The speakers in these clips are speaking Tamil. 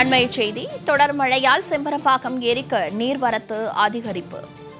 அண்மை செய்தி தொடர் மழையால் செம்பரப்பாக்கம் ஏரிக்கு நீர்வரத்து அதிகரிப்பு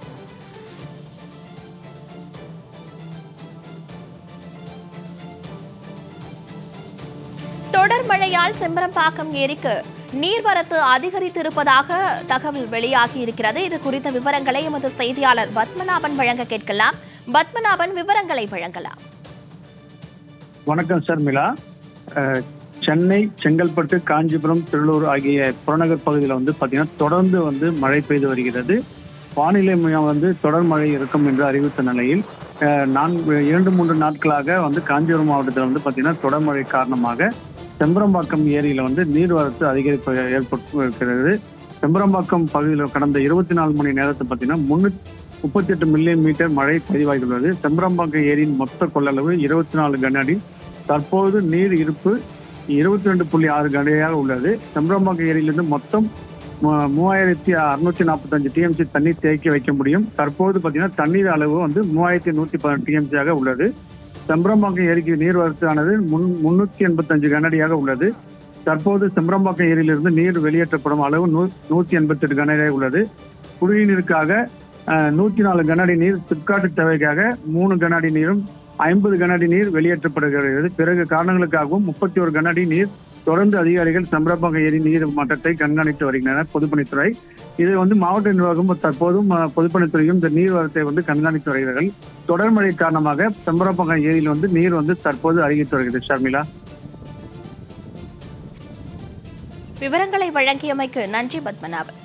தொடர் மழையால் செம்பரம்பாக்கம் ஏரிக்கு நீர்வரத்து அதிகரித்திருப்பதாக தகவல் வெளியாகி இருக்கிறது இது குறித்த விவரங்களை எமது செய்தியாளர் பத்மநாபன் வழங்க கேட்கலாம் பத்மநாபன் விவரங்களை வழங்கலாம் வணக்கம் சர்மிளா அஹ், சென்னை செங்கல்பட்டு காஞ்சிபுரம் திருவள்ளூர் ஆகிய புறநகர் பகுதியில் வந்து பார்த்தீங்கன்னா தொடர்ந்து வந்து மழை பெய்து வருகிறது வானிலை மையம் வந்து தொடர் மழை இருக்கும் என்று அறிவித்த நிலையில் அஹ், நான்கு இரண்டு மூன்று நாட்களாக வந்து காஞ்சிபுரம் மாவட்டத்தில் வந்து பார்த்தீங்கன்னா தொடர் மழை காரணமாக செம்பரம்பாக்கம் ஏரியில் வந்து நீர்வரத்து அதிகரிப்பு ஏற்பட்டு இருக்கிறது செம்பரம்பாக்கம் பகுதியில் கடந்த இருபத்தி நாலு மணி நேரத்தை பார்த்தீங்கன்னா முன்னூத்தி முப்பத்தி எட்டு மில்லியன் மீட்டர் மழை பதிவாகியுள்ளது செம்பரம்பாக்கம் ஏரியின் மொத்த கொள்ளளவு இருபத்தி நாலு கன அடி தற்போது நீர் இருப்பு இருபத்தி ரெண்டு புள்ளி ஆறு கனடியாக உள்ளது செம்பரம்பாக்கம் ஏரியிலிருந்து மொத்தம் மூ- மூவாயிரத்தி அறுநூத்தி நாற்பத்தஞ்சு டிஎம்சி தண்ணீர் தேக்கி வைக்க முடியும் தற்போது பார்த்தீங்கன்னா தண்ணீர் அளவு வந்து மூவாயிரத்தி நூத்தி பதினெட்டு டிஎம்சியாக உள்ளது செம்பரம்பாக்கம் ஏரிக்கு நீர்வரத்தானது முன் முன்னூத்தி எண்பத்தஞ்சு கனடியாக உள்ளது தற்போது செம்பரம்பாக்கம் ஏரியிலிருந்து நீர் வெளியேற்றப்படும் அளவு நூ நூத்தி எண்பத்தி எட்டு கனடியாக உள்ளது குடிநீருக்காக அஹ், நூத்தி நாலு கனஅடி நீர் சிப்காட்டு தேவைக்காக மூணு கனஅடி நீரும் ஐம்பது கனஅடி நீர் வெளியேற்றப்படுகிறது பிறகு காரணங்களுக்காகவும் முப்பத்தி ஒரு கனஅடி நீர் தொடர்ந்து அதிகாரிகள் செம்பரம்பாக்கம் ஏரி நீர் மட்டத்தை கண்காணித்து வருகின்றனர் பொதுப்பணித்துறை இது வந்து மாவட்ட நிர்வாகம் தற்போதும் அஹ், பொதுப்பணித்துறையும் இந்த நீர்வரத்தை வந்து கண்காணித்து வருகிறார்கள் தொடர் மழை காரணமாக செம்பரம்பாக்கம் ஏரியில் வந்து நீர் வந்து தற்போது அதிகரித்து வருகிறது ஷர்மிளா விவரங்களை வழங்கியமைக்கு நன்றி பத்மநாபன்